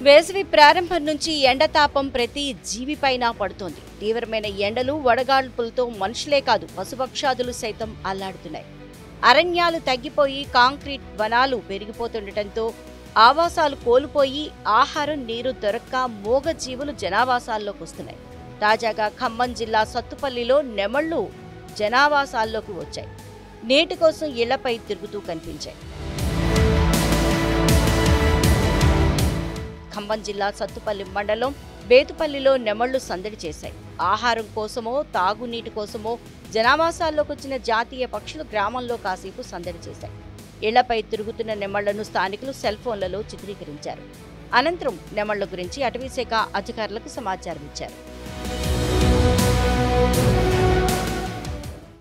వేసవి ప్రారంభం నుంచి ఎండతాపం ప్రతి జీవిపైన పడుతోంది తీవ్రమైన ఎండలు వడగాడ్పులతో మనుషులే కాదు పశుపక్షాదులు సైతం అల్లాడుతున్నాయి అరణ్యాలు తగ్గిపోయి కాంక్రీట్ వనాలు పెరిగిపోతుండటంతో ఆవాసాలు కోల్పోయి ఆహారం నీరు దొరక్క మూగ జీవులు జనావాసాల్లోకి వస్తున్నాయి తాజాగా ఖమ్మం జిల్లా సత్తుపల్లిలో నెమళ్లు జనావాసాల్లోకి వచ్చాయి నీటి కోసం ఇళ్లపై తిరుగుతూ కనిపించాయి ఖమ్మం జిల్లా సత్తుపల్లి మండలం బేతుపల్లిలో నెమళ్లు సందడి చేశాయి ఆహారం కోసమో తాగునీటి కోసమో జనావాసాల్లోకి వచ్చిన జాతీయ పక్షులు గ్రామంలో కాసేపు సందడి చేశాయి ఇళ్లపై తిరుగుతున్న నెమళ్లను స్థానికులు సెల్ ఫోన్లలో చిత్రీకరించారు అనంతరం నెమళ్ల గురించి అటవీశాఖ అధికారులకు సమాచారం ఇచ్చారు